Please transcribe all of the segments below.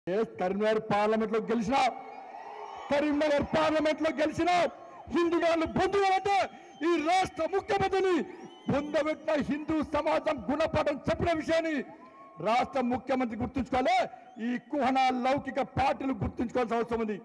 yes Karimnagar parliament లో గెలిచిన Karimnagar parliament లో గెలిచిన హిందువులు బొందులంటే ఈ రాష్ట్ర ముఖ్యమంత్రిని బొందబెట్టిన హిందూ సమాజం గుణపాఠం చెప్పిన విషయాన్ని రాష్ట్ర ముఖ్యమంత్రి గుర్తుంచుకోవాలి ఈ కుహన లౌకిక పార్టీలు గుర్తుంచుకోవాల్సిన అవసరం ఉంది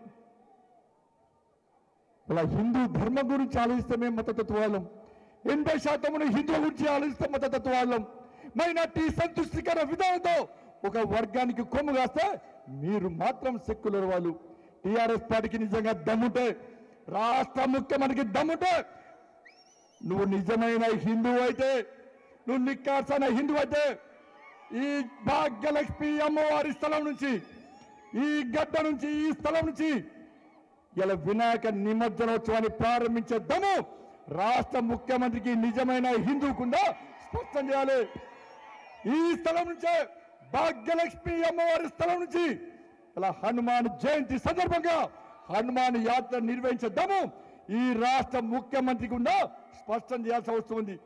ఇలా హిందూ ధర్మం గురించి ఆలోచిస్తే మేము మతతత్వాలం ఎనభై శాతం హిందువుల గురించి ఆలోచిస్తే మతతత్వాలం మైనార్టీ సంతుష్టికర విధానంతో ఒక వర్గానికి కొమ్ము కాస్తే మీరు మాత్రం సెక్యులర్ వాళ్ళు టిఆర్ఎస్ పార్టీకి నిజంగా దమ్ముంటే రాష్ట్ర ముఖ్యమంత్రికి దమ్ముంటే నువ్వు నిజమైన హిందువు అయితే నువ్వు నిక్కార్సైన హిందువు అయితే ఈ భాగ్యలక్ష్మి అమ్మవారి స్థలం నుంచి ఈ గడ్డ నుంచి ఈ స్థలం నుంచి ఇలా వినాయక నిమజ్జనోత్సవాన్ని ప్రారంభించే దమ్ము రాష్ట్ర ముఖ్యమంత్రికి నిజమైన హిందూకుందా స్పష్టం చేయాలి ఈ స్థలం నుంచే భాగ్యలక్ష్మి అమ్మవారి స్థలం నుంచి ఇలా హనుమాన్ జయంతి సందర్భంగా హనుమాన్ యాత్ర నిర్వహించే దమ్ము ఈ రాష్ట్ర ముఖ్యమంత్రికి ఉందా స్పష్టం చేయాల్సిన అవసరం ఉంది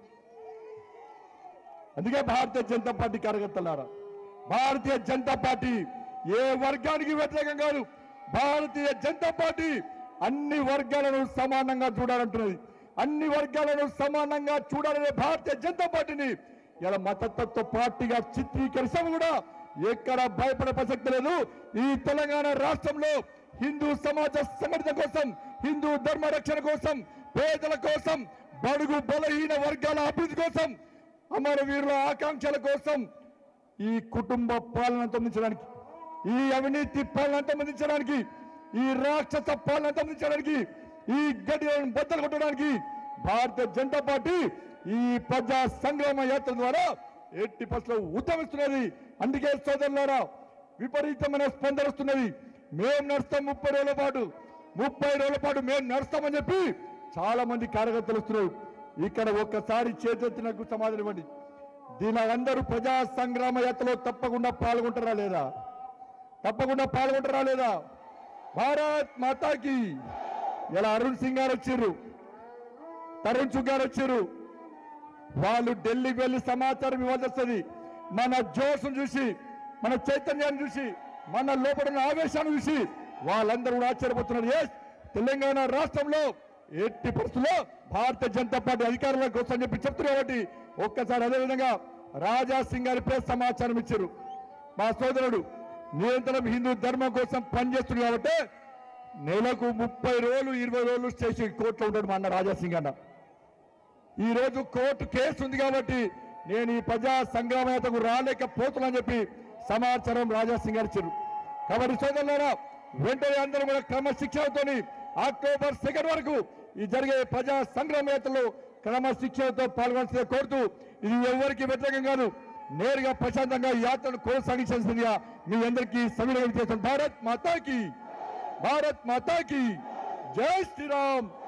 అందుకే భారతీయ జనతా పార్టీ కార్యకర్తలారా భారతీయ జనతా పార్టీ ఏ వర్గానికి వ్యతిరేకం కాదు భారతీయ జనతా పార్టీ అన్ని వర్గాలను సమానంగా చూడాలంటున్నది అన్ని వర్గాలను సమానంగా చూడాలనే భారతీయ జనతా పార్టీని ఇలా మతతత్వ పార్టీగా చిత్రీకరిస్తాము కూడా ఎక్కడ భయపడే ప్రసక్తి లేదు ఈ తెలంగాణ రాష్ట్రంలో హిందూ సమాజ సంఘటన కోసం హిందూ ధర్మ రక్షణ కోసం పేదల కోసం బడుగు బలహీన వర్గాల అభివృద్ధి కోసం అమరవీరుల ఆకాంక్షల కోసం ఈ కుటుంబ పాలన అంతమొందించడానికి ఈ అవినీతి పాలన అంతమొందించడానికి ఈ రాక్షస పాలన అంతమొందించడానికి ఈ గడియలను బద్దలు కొట్టడానికి భారతీయ జనతా పార్టీ ఈ ప్రజా సంగ్రామ యాత్ర ద్వారా ఎట్టి పసులు ఉద్యమిస్తున్నది అందుకే సోదరులారా విపరీతమైన స్పందన వస్తున్నది మేము నడుస్తాం ముప్పై రోజుల పాటు ముప్పై రోజుల పాటు మేము నడుస్తామని చెప్పి చాలా మంది కార్యకర్తలు వస్తున్నారు ఇక్కడ ఒక్కసారి చేతెత్తినకు సమాధానం ఇవ్వండి దీని అందరూ ప్రజా సంగ్రామ యాత్రలో తప్పకుండా పాల్గొంటారా లేదా తప్పకుండా పాల్గొంటారా లేదా భారత్ మాతాకి ఇలా అరుణ్ సింగ్ గారు వచ్చారు తరుణ్ చుగ్ గారు వచ్చారు వాళ్ళు ఢిల్లీకి వెళ్ళి సమాచారం ఇవ్వాల్సి వస్తుంది మన జోష్ను చూసి మన చైతన్యాన్ని చూసి మన లోపల ఉన్న ఆవేశాన్ని చూసి వాళ్ళందరూ కూడా ఆశ్చర్యపోతున్నారు ఎస్ తెలంగాణ రాష్ట్రంలో ఎట్టి పరిస్థితుల్లో భారతీయ జనతా పార్టీ అధికారంలోకి వస్తుందని చెప్పి చెప్తున్నారు కాబట్టి ఒక్కసారి అదేవిధంగా రాజా సింగ్ గారి ప్రెస్ సమాచారం ఇచ్చారు మా సోదరుడు నిరంతరం హిందూ ధర్మం కోసం పనిచేస్తుంది కాబట్టి నెలకు ముప్పై రోజులు ఇరవై రోజులు స్టేషన్ కోర్టులో ఉంటాడు మా అన్న రాజా సింగ్ అన్న ఈ రోజు కోర్టు కేసు ఉంది కాబట్టి నేను ఈ ప్రజా సంగ్రామయాతకు రాలేకపోతున్నానని చెప్పి సమాచారం రాజా సింగ్ గారు ఇచ్చారు కాబట్టి సోదరులారా వెంటనే అందరూ కూడా క్రమశిక్షణతో అక్టోబర్ సెకండ్ వరకు ఈ జరిగే ప్రజా సంగ్రామయాత్రలో క్రమశిక్షణతో పాల్గొనాల్సిందే కోరుతూ ఇది ఎవరికి వ్యతిరేకం కాదు నేరుగా ప్రశాంతంగా ఈ యాత్రను కొనసాగించాల్సిందిగా మీ అందరికీ సవినయం చేస్తాను భారత్ మాతాకి భారత్ మాతాకి జై శ్రీరామ్